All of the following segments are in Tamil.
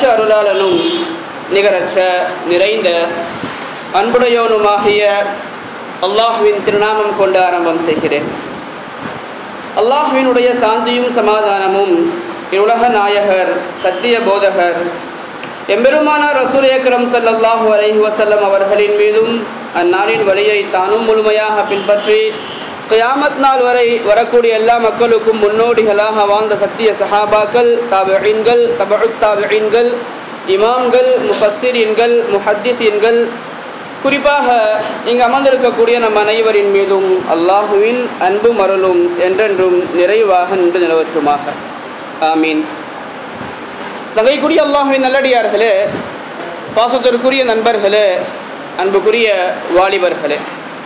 அளவற்ற அருளாளனும் நிகரற்ற நிறைந்த அன்புடையவனுமாகிய அல்லாஹுவின் திருநாமம் கொண்டு ஆரம்பம் செய்கிறேன் அல்லாஹுவினுடைய சாந்தியும் சமாதானமும் இவ்வுலக நாயகர் சத்திய போதகர் எம்பெருமானார் ரசூல் ஏக்கரம் சல்லல்லாஹு அலைஹி வசல்லம் அவர்களின் மீதும் அந்நாளின் வழியை தானும் முழுமையாக பின்பற்றி கியாமத் நாள் வரை வரக்கூடிய எல்லா மக்களுக்கும் முன்னோடிகளாக வாழ்ந்த சத்திய சஹாபாக்கள் தாபிஈன்கள் தபு தாபிஈன்கள் இமாம்கள் முஃபஸ்ஸிரீன்கள் முஹத்திஸீன்கள் குறிப்பாக இங்கு அமர்ந்திருக்கக்கூடிய நம் அனைவரின் மீதும் அல்லாஹுவின் அன்பும் அருளும் என்றென்றும் நிறைவாக நின்று நிலவற்றுமாக ஆமீன் சங்கைக்குரிய அல்லாஹுவின் நல்லடியார்களே பாசத்திற்குரிய நண்பர்களே அன்புக்குரிய வாலிபர்களே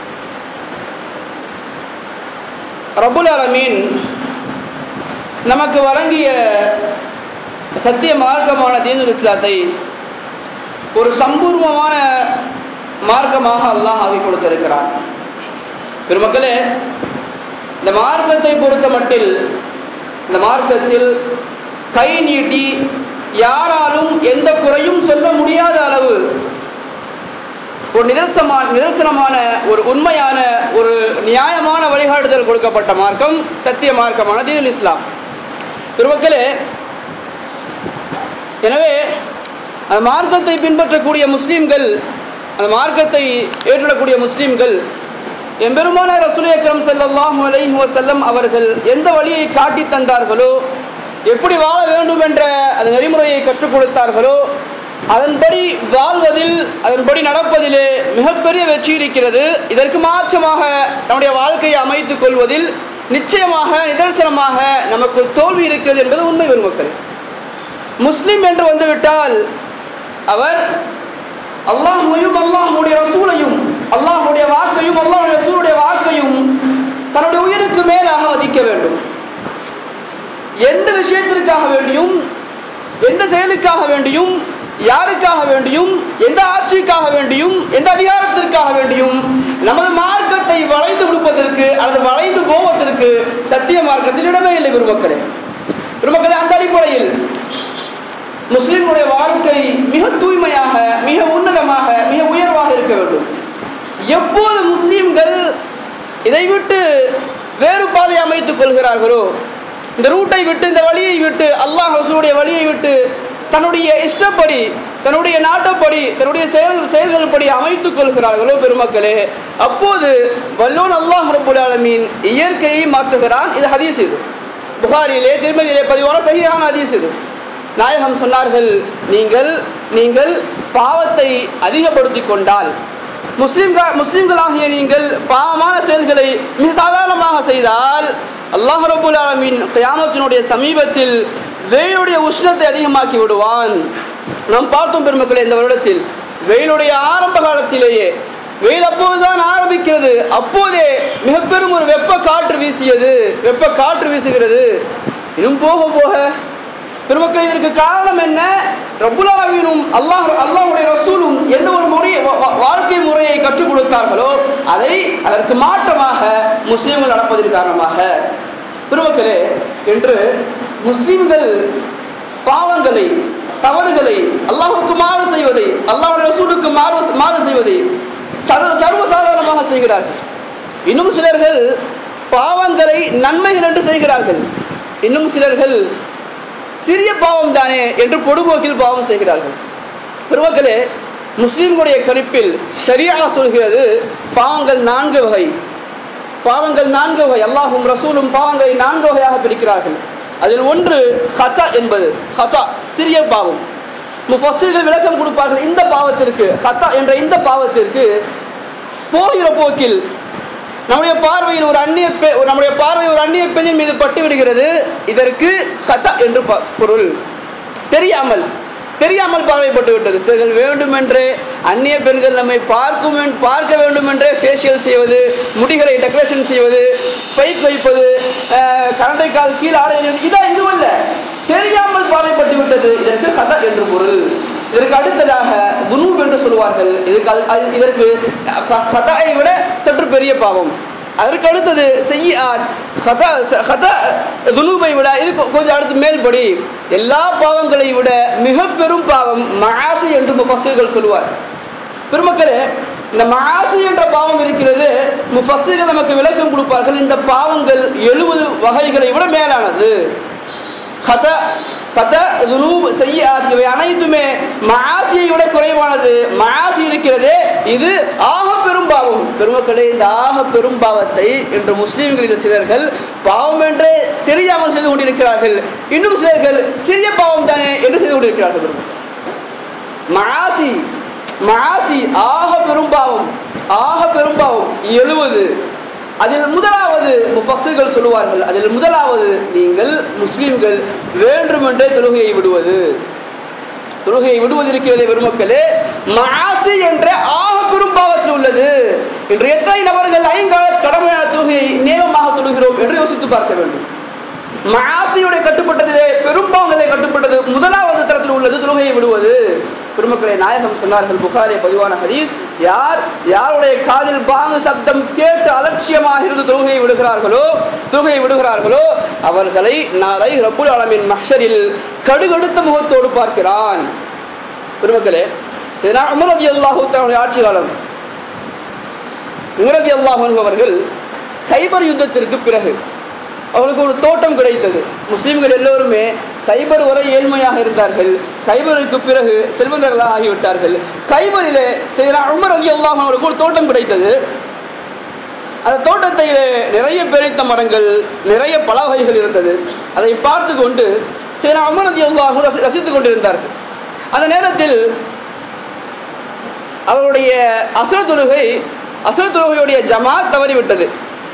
ரபுல் அலமீன் நமக்கு வழங்கிய சத்திய மார்க்கமான தீனுல் இஸ்லாத்தை ஒரு சம்பூர்வமான மார்க்கமாக அல்லாஹ் ஆகி கொடுத்திருக்கிறான் பெருமக்களே இந்த மார்க்கத்தை பொறுத்த மட்டில் இந்த மார்க்கத்தில் கை நீட்டி யாராலும் எந்த குறையும் சொல்ல முடியாத அளவு ஒரு நிதர்சமான நிதர்சனமான ஒரு உண்மையான ஒரு நியாயமான வழிகாட்டுதல் கொடுக்கப்பட்ட மார்க்கம் சத்திய மார்க்கமான தீனுல் இஸ்லாம் பெருமக்களே எனவே அந்த மார்க்கத்தை பின்பற்றக்கூடிய முஸ்லீம்கள் அந்த மார்க்கத்தை ஏற்றுடக்கூடிய முஸ்லீம்கள் எம்பெருமான ரசூல் அக்ரம் ஸல்லல்லாஹு அலைஹி வஸல்லம் அவர்கள் எந்த வழியை காட்டி தந்தார்களோ எப்படி வாழ வேண்டும் என்ற அந்த நெறிமுறையை கற்றுக் கொடுத்தார்களோ அதன்படி வாழ்வதில் அதன்படி நடப்பதிலே மிகப்பெரிய வெற்றி இருக்கிறது இதற்கு மாற்றமாக நம்முடைய வாழ்க்கையை அமைத்துக் கொள்வதில் நிச்சயமாக நிதர்சனமாக நமக்கு தோல்வி இருக்கிறது என்பது உண்மை பெருமக்கள் முஸ்லிம் என்று வந்துவிட்டால் அவர் அல்லாஹையும் அல்லாஹுடைய ரசூலையும் அல்லாஹுடைய வாக்கையும் அல்லாஹுடைய ரசூலுடைய வாக்கையும் தன்னுடைய உயிருக்கு மேலாக மதிக்க வேண்டும் எந்த விஷயத்திற்காக வேண்டியும் எந்த செயலுக்காக வேண்டியும் யாருக்காக வேண்டியும் எந்த ஆட்சிக்காக வேண்டியும் எந்த அதிகாரத்திற்காக வேண்டியும் நமது மார்க்கத்தை வளைந்து கொடுப்பதற்கு அல்லது வளைந்து போவதற்கு சத்திய மார்க்கத்தில் இடமே இல்லை பெருமக்களே பெருமக்களே அந்த அடிப்படையில் முஸ்லிம்களுடைய வாழ்க்கை மிக தூய்மையாக மிக உன்னதமாக மிக உயர்வாக இருக்க வேண்டும் எப்போது முஸ்லிம்கள் இதை விட்டு வேறு பாதை அமைத்துக் கொள்கிறார்களோ இந்த ரூட்டை விட்டு இந்த வழியை விட்டு அல்லாஹ் ரசூலுடைய வழியை விட்டு தன்னுடைய இஷ்டப்படி தன்னுடைய நாட்டப்படி தன்னுடைய செயல் செயல்கள் படி அமைத்துக் கொள்கிறார்களோ பெருமக்களே அப்போது வல்லோன் அல்லாஹ் ரபுல் ஆலமீன் இயற்கையை மாற்றுகிறான் இது ஹதீஸ் இது புகாரிலே திருமதியிலே பதிவான சகியான ஹதீஸ் இது நாயகம் சொன்னார்கள் நீங்கள் நீங்கள் பாவத்தை அதிகப்படுத்தி கொண்டால் முஸ்லிம்கள் முஸ்லிம்களாகிய நீங்கள் பாவமான செயல்களை மிக சாதாரணமாக செய்தால் அல்லாஹ் ரபுல் ஆலமின் கியாமத்தினுடைய சமீபத்தில் வெயிலுடைய உஷ்ணத்தை அதிகமாக்கி விடுவான் நாம் பார்த்தோம் பெருமக்களே இந்த வருடத்தில் வெயிலுடைய ஆரம்ப காலத்திலேயே வெயில் அப்போதுதான் ஆரம்பிக்கிறது அப்போதே மிக பெரும் ஒரு வெப்ப காற்று வீசியது வெப்ப காற்று வீசுகிறது இன்னும் போக போக பெருமக்கள் இதற்கு காரணம் என்ன ரபுலாவினும் அல்லாஹ் அல்லாஹுடைய ரசூலும் எந்த ஒரு முறை வாழ்க்கை முறையை கற்றுக் கொடுத்தார்களோ அதை அதற்கு மாற்றமாக முஸ்லீம்கள் நடப்பதன் காரணமாக பெருமக்களே என்று முஸ்லீம்கள் பாவங்களை தவறுகளை அல்லாஹுக்கு மாறு செய்வதை அல்லாஹுடைய ரசூலுக்கு மாறு மாறு செய்வதை சர்வ சர்வசாதாரணமாக செய்கிறார்கள் இன்னும் சிலர்கள் பாவங்களை நன்மைகள் என்று செய்கிறார்கள் இன்னும் சிலர்கள் சிறிய பாவம் தானே என்று பொடுபோக்கில் பாவம் செய்கிறார்கள் பெருமக்களே முஸ்லீம்களுடைய கணிப்பில் ஷரியா சொல்கிறது பாவங்கள் நான்கு வகை பாவங்கள் நான்கு வகை அல்லாஹும் ரசூலும் பாவங்களை நான்கு வகையாக பிரிக்கிறார்கள் அதில் ஒன்று ஹதா என்பது ஹதா சிறிய பாவம் முஃபஸ்ஸீர்கள் விளக்கம் கொடுப்பார்கள் இந்த பாவத்திற்கு ஹதா என்ற இந்த பாவத்திற்கு போகிற போக்கில் நம்முடைய பார்வையில் ஒரு அந்நிய பெ நம்முடைய பார்வை ஒரு அந்நிய பெண்ணின் மீது பட்டு விடுகிறது இதற்கு ஹதா என்று ப- பொருள் தெரியாமல் தெரியாமல் பார்வைப்பட்டு விட்டது சிலர்கள் வேண்டுமென்றே அந்நிய பெண்கள் நம்மை பார்க்கும் வேண்- பார்க்க வேண்டுமென்றே ஃபேஷியல் செய்வது முடிகளை டெக்கரேஷன் செய்வது ஸ்பைக் வைப்பது அஹ், கரண்டை கால் கீழே ஆடை அணிவது, இதான் இதுவல்ல தெரியாமல் பார்வைப்பட்டு விட்டது இதற்கு கதா என்று பொருள் இதற்கு அடுத்ததாக துனூப் என்று சொல்வார்கள் இதற்கு அது- அது- இதற்கு கதாயை விட சற்று பெரிய பாவம் அதற்கு அடுத்தது செய்யாத் ஹதா ஹதா துனூபை விட இது கொ- கொஞ்சம் அடுத்து மேல்படி எல்லா பாவங்களை விட மிக பெரும் பாவம் மகாசி என்று முஃபஸ்ஸிர்கள் சொல்லுவார் பெருமக்களே இந்த மகாசி என்ற பாவம் இருக்கிறது முஃபஸ்ஸிர்கள் நமக்கு விளக்கம் கொடுப்பார்கள் இந்த பாவங்கள் எழுபது வகைகளை விட மேலானது கத கத துனூப் செய்யாத் இவை அனைத்துமே மகாசியை விட குறைவானது மகாசி இருக்கிறதே இது ஆக பெரும் பாவம் பெருமக்களே இந்த ஆக பெரும் பாவத்தை இன்று முஸ்லீம்களில் சிலர்கள் பாவம் என்றே தெரியாமல் செய்து கொண்டிருக்கிறார்கள் இன்னும் சிலர்கள் சிறிய பாவம் தானே என்று செய்து கொண்டிருக்கிறார்கள் பெருமக்களே. மகாசி மகாசி ஆக பெரும் பாவம் ஆக பெரும் பாவம் எழுவது அதில் முதலாவது முஃபஸ்ஸிர்கள் சொல்லுவார்கள் அதில் முதலாவது நீங்கள் முஸ்லிம்கள் வேண்டுமென்றே தொழுகையை விடுவது தொழுகையை விடுவது இருக்கிறதே பெருமக்களே மகாசி என்ற ஆக பெரும் பாவத்தில் உள்ளது இன்று எத்தனை நபர்கள் ஐங்கால கடமையான தொழுகையை நேமமாக தொழுகிறோம் என்று யோசித்து பார்க்க வேண்டும் மகாசியுடைய கட்டுப்பட்டதிலே பெரும்பாவங்களே கட்டுப்பட்டது முதலாவது தரத்தில் உள்ளது தொழுகையை விடுவது பெருமக்களை நாயகம் சொன்னார்கள் புகாரி பதிவான ஹதீஸ் யார் யாருடைய காதில் பாங்கு சப்தம் கேட்டு அலட்சியமாக இருந்து தொழுகையை விடுகிறார்களோ தொழுகையை விடுகிறார்களோ அவர்களை நாளை ரப்புல் ஆலமின் மஹ்ஷரில் கடுகடுத்த முகத்தோடு பார்க்கிறான் பெருமக்களே சரி உமர் ரதி அல்லாஹு ஆட்சி காலம் உமர் ரதி அல்லாஹ் அவர்கள் சைபர் யுத்தத்திற்கு பிறகு அவர்களுக்கு ஒரு தோட்டம் கிடைத்தது முஸ்லிம்கள் எல்லோருமே சைபர் வரை ஏழ்மையாக இருந்தார்கள் சைபருக்கு பிறகு செல்வந்தர்களாக ஆகிவிட்டார்கள் சைபரிலே செய்கிற உமர் அலி அல்லாஹ் அவர்களுக்கு ஒரு தோட்டம் கிடைத்தது அந்த தோட்டத்திலே நிறைய பேரித்த மரங்கள் நிறைய பல வகைகள் இருந்தது அதை பார்த்து கொண்டு சரி அமர் அலி அல்லாஹ் ரசி ரசித்துக் கொண்டிருந்தார்கள் அந்த நேரத்தில் அவருடைய அசுர தொழுகை அசுர தொழுகையுடைய ஜமாத் தவறிவிட்டது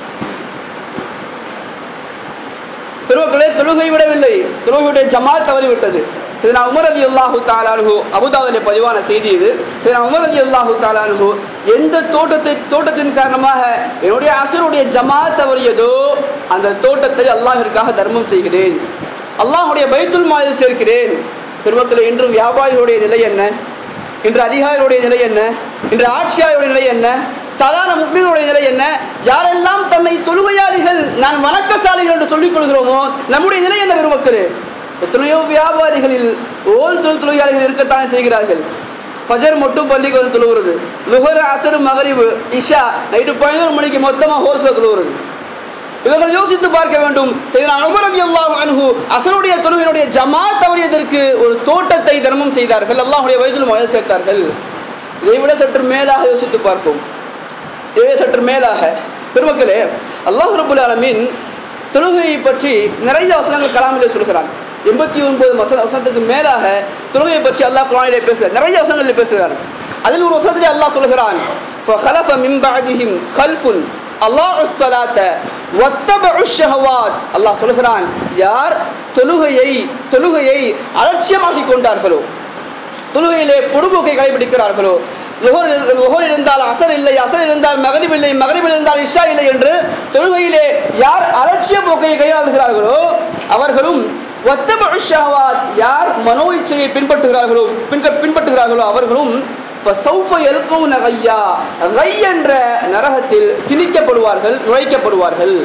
பெருமக்களே தொழுகை விடவில்லை தொழுகையுடைய ஜமாத் தவறிவிட்டது சரி நான் உமர் அலி அல்லாஹு தாலானு அபுதாபிலே பதிவான செய்தி இது சரி நான் உமர் அலி அல்லாஹு தாலானு எந்த தோட்டத்தை தோட்டத்தின் காரணமாக என்னுடைய அசருடைய ஜமாத் தவறியதோ அந்த தோட்டத்தை அல்லாஹிற்காக தர்மம் செய்கிறேன் அல்லாஹுடைய பைத்துல் மாலில் சேர்க்கிறேன் பெருமக்களே இன்றும் வியாபாரிகளுடைய நிலை என்ன இன்று அதிகாரிகளுடைய நிலை என்ன இன்று ஆட்சியாளருடைய நிலை என்ன சாதாரண முஸ்லிம்களுடைய நிலை என்ன யாரெல்லாம் தன்னை தொழுகையாளிகள் நான் வணக்கசாலிகள் என்று சொல்லிக் கொள்கிறோமோ நம்முடைய நிலை என்ன பெருமக்களே எத்தனையோ வியாபாரிகளில் ஹோல்சேல் தொழிலாளிகள் இருக்கத்தானே செய்கிறார்கள் ஃபஜர் மட்டும் பள்ளிக்கு வந்து தொழுகிறது லுகர் அசரு மகரிவு இஷா நைட்டு பதினோரு மணிக்கு மொத்தமாக ஹோல்சேல் தொழுகிறது இவர்கள் யோசித்து பார்க்க வேண்டும் செய்தார் அனுமர் ரதி அல்லாஹ் அன்ஹு அசருடைய தொழுகையினுடைய ஜமாத் தவறியதற்கு ஒரு தோட்டத்தை தர்மம் செய்தார்கள் அல்லாஹுடைய வயதில் மகள் சேர்த்தார்கள் இதை விட சற்று மேலாக யோசித்து பார்ப்போம் இதை விட சற்று மேலாக பெருமக்களே அல்லாஹ் ரபுல் ஆலமீன் தொழுகையை பற்றி நிறைய வசனங்கள் கலாமிலே சொல்கிறான் எண்பத்தி ஒன்பது வசன வசனத்துக்கு மேலாக தொழுகையை பற்றி அல்லாஹ் குரானிலே பேசுகிறார் நிறைய வசனங்களில் பேசுகிறார் அதில் ஒரு வசனத்திலே அல்லாஹ் சொல்கிறான் فخلف من بعدهم خلف அல்லாஹ் ஸலாத்த வத்தபஉ ஷஹவாத் அல்லாஹ் சொல்கிறான் யார் தொழுகையை தொழுகையை அலட்சியமாக்கி கொண்டார்களோ தொழுகையிலே பொடுபோக்கை கடைபிடிக்கிறார்களோ லுகர் லுகர் இருந்தால் அசர் இல்லை அசர் இருந்தால் மகரிப் இல்லை மகரிப் இருந்தால் இஷா இல்லை என்று தொழுகையிலே யார் அலட்சிய போக்கை கையாளுகிறார்களோ அவர்களும் ஒத்தபஉ ஷஹவாத் யார் மனோ இச்சையை பின்பற்றுகிறார்களோ பின்ப பின்பற்றுகிறார்களோ அவர்களும் فسوف يلقون غيا غை என்ற நரகத்தில் திணிக்கப்படுவார்கள் நுழைக்கப்படுவார்கள்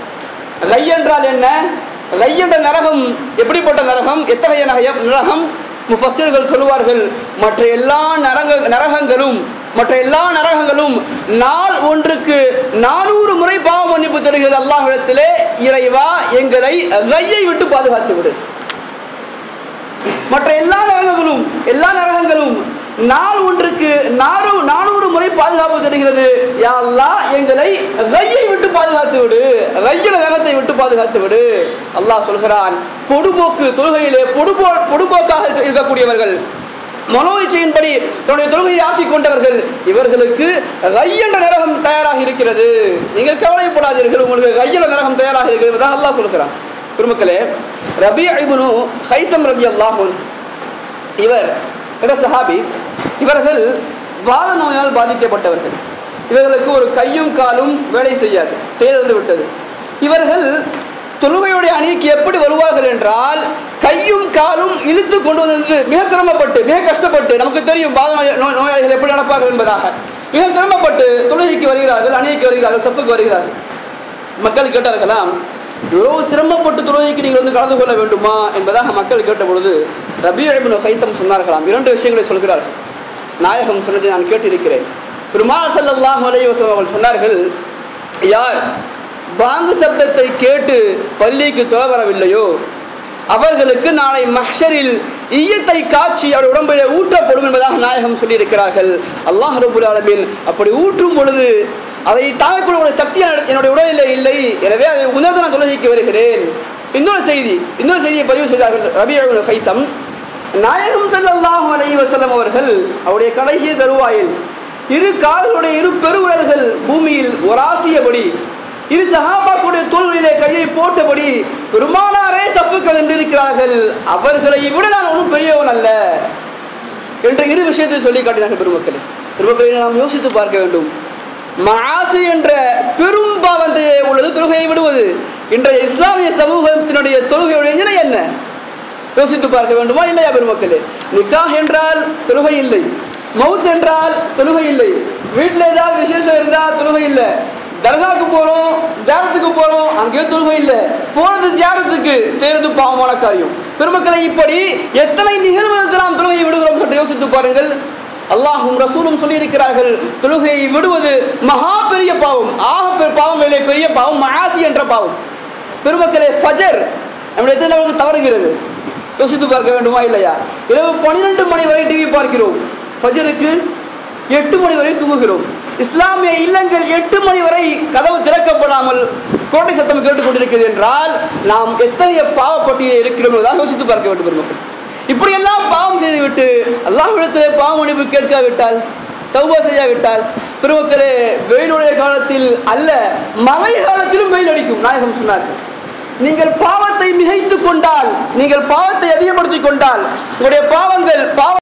கை என்றால் என்ன கை என்ற நரகம் எப்படிப்பட்ட நரகம் எத்தகைய நரகம் நரகம் முஃபஸ்ஸிர்கள் சொல்லுவார்கள் மற்ற எல்லா நரக நரகங்களும் மற்ற எல்லா நரகங்களும் நாள் ஒன்றுக்கு நானூறு முறை பாவ மன்னிப்பு தருகிறது அல்லாஹ்விடத்திலே இறைவா எங்களை கையை விட்டு பாதுகாத்து விடு மற்ற எல்லா நரகங்களும் எல்லா நரகங்களும் நாள் ஒன்றுக்கு நானூ நானூறு முறை பாதுகாப்பு தருகிறது யா அல்லாஹ் எங்களை கையை விட்டு பாதுகாத்து விடு கையில நகத்தை விட்டு பாதுகாத்து விடு அல்லாஹ் சொல்கிறான் பொடுபோக்கு தொழுகையிலே பொடுபோ பொடுபோக்காக இருக்க- இருக்கக்கூடியவர்கள் மனோ இச்சையின்படி தன்னுடைய தொழுகையை ஆக்கிக் கொண்டவர்கள் இவர்களுக்கு கை என்ற நரகம் தயாராக இருக்கிறது நீங்கள் கவலைப்படாதீர்கள் உங்களுக்கு கையில நரகம் தயாராக இருக்கிறது தான் அல்லாஹ் சொல்கிறான் பெருமக்களே ரபி இப்னு ஹைசம் ரதி அல்லாஹுன் இவர் என்ற சஹாபி இவர்கள் வாத நோயால் பாதிக்கப்பட்டவர்கள் இவர்களுக்கு ஒரு கையும் காலும் வேலை செய்யாது செயலிழந்து விட்டது இவர்கள் தொழுகையுடைய அணிக்கு எப்படி வருவார்கள் என்றால் கையும் காலும் இழுத்து கொண்டு வந்து மிக சிரமப்பட்டு மிக கஷ்டப்பட்டு நமக்கு தெரியும் பாத நோய- நோய்- நோயாளிகள் எப்படி நடப்பார்கள் என்பதாக மிக சிரமப்பட்டு தொழுகைக்கு வருகிறார்கள் அணிக்கு வருகிறார்கள் சப்புக்கு வருகிறார்கள் மக்கள் கேட்டார்களாம் இவ்வளவு சிரமப்பட்டு தொழுகைக்கு நீங்கள் வந்து கலந்து கொள்ள வேண்டுமா என்பதாக மக்கள் கேட்ட பொழுது ரபி அபின் ஹைசம் சொன்னார்களாம் இரண்டு விஷயங்களை சொல்கிறார்கள் நாயகம் சொன்னதை நான் கேட்டிருக்கிறேன் பெருமாள் ஸல்லல்லாஹு அலைஹி வஸல்லம் அவர்கள் சொன்னார்கள் யார் பாங்கு சப்தத்தை கேட்டு பள்ளிக்கு தொலை வரவில்லையோ அவர்களுக்கு நாளை மஹ்ஷரில் ஈயத்தை காட்சி அவர் உடம்பிலே ஊற்றப்படும் என்பதாக நாயகம் சொல்லியிருக்கிறார்கள் அல்லாஹ் ரபுல் ஆலமீன் அப்படி ஊற்றும் பொழுது அதை தாங்கக்கூடிய சக்தி என்னுடைய- என்னுடைய உடலிலே இல்லை எனவே அதை உணர்ந்து நான் தொழுகைக்கு வருகிறேன் இன்னொரு செய்தி இன்னொரு செய்தியை பதிவு செய்தார்கள் ரபி அல் ஃபைசம் நாயகம் ஸல்லல்லாஹு அலைஹி வஸல்லம் அவர்கள் அவருடைய கடைசி தருவாயில் இரு கால்களுடைய இரு பெருவிரல்கள் பூமியில் ஒராசியபடி இரு சஹாபாக்களுடைய தோள்களிலே கையை போட்டபடி பெருமானாரே சஃபுக்கள் என்றிருக்கிறார்கள் அவர்களை விட நான் ஒன்றும் பெரியவன் அல்ல என்ற இரு விஷயத்தை சொல்லி காட்டினார்கள் பெருமக்களே பெருமக்களை நாம் யோசித்து பார்க்க வேண்டும் மாசு என்ற பெரும் பாவத்தையே உள்ளது தொழுகையை விடுவது இன்றைய இஸ்லாமிய சமூகத்தினுடைய தொழுகையுடைய நிலை என்ன யோசித்து பார்க்க வேண்டுமா இல்லையா பெருமக்களே நிக்காஹ் என்றால் தொழுகை இல்லை மவுத் என்றால் தொழுகை இல்லை வீட்டில் ஏதாவது விசேஷம் இருந்தால் தொழுகை இல்லை தர்காவுக்கு போறோம் ஜியாரத்துக்கு போறோம் அங்கேயும் தொழுகை இல்லை போனது ஜியாரத்துக்கு செய்யறது பாவமான காரியம் பெருமக்களை இப்படி எத்தனை நிகழ்வுகளுக்கு நாம் தொழுகையை விடுகிறோம் என்று யோசித்து பாருங்கள் அல்லாஹும் ரசூலும் சொல்லியிருக்கிறார்கள் தொழுகையை விடுவது மகா பெரிய பாவம் ஆக பெரிய பாவம் இல்லை பெரிய பாவம் மகாசி என்ற பாவம் பெருமக்களே ஃபஜர் நம்முடைய எத்தனை அளவுக்கு தவறுகிறது யோசித்து பார்க்க வேண்டுமா இல்லையா இரவு பன்னிரெண்டு மணி வரை டிவி பார்க்கிறோம் ஃபஜருக்கு எட்டு மணி வரை தூங்குகிறோம் இஸ்லாமிய இல்லங்கள் எட்டு மணி வரை கதவு திறக்கப்படாமல் கோட்டை சத்தம் கேட்டுக் கொண்டிருக்கிறது என்றால் நாம் எத்தகைய பாவப்பட்டியலில் இருக்கிறோம் என்பதாக யோசித்து பார்க்க வேண்டும் பெருமக்கள் இப்படியெல்லாம் பாவம் செய்துவிட்டு அல்லாஹ்விடத்திலே பாவ மன்னிப்பு கேட்காவிட்டால் தௌபா செய்யாவிட்டால் பெருமக்களே வெயிலுடைய காலத்தில் அல்ல மழை காலத்திலும் வெயில் அடிக்கும் நாயகம் சொன்னார்கள் நீங்கள் பாவத்தை மிகைத்துக் கொண்டால் நீங்கள் பாவத்தை அதிகப்படுத்திக் கொண்டால் உங்களுடைய பாவங்கள் பாவ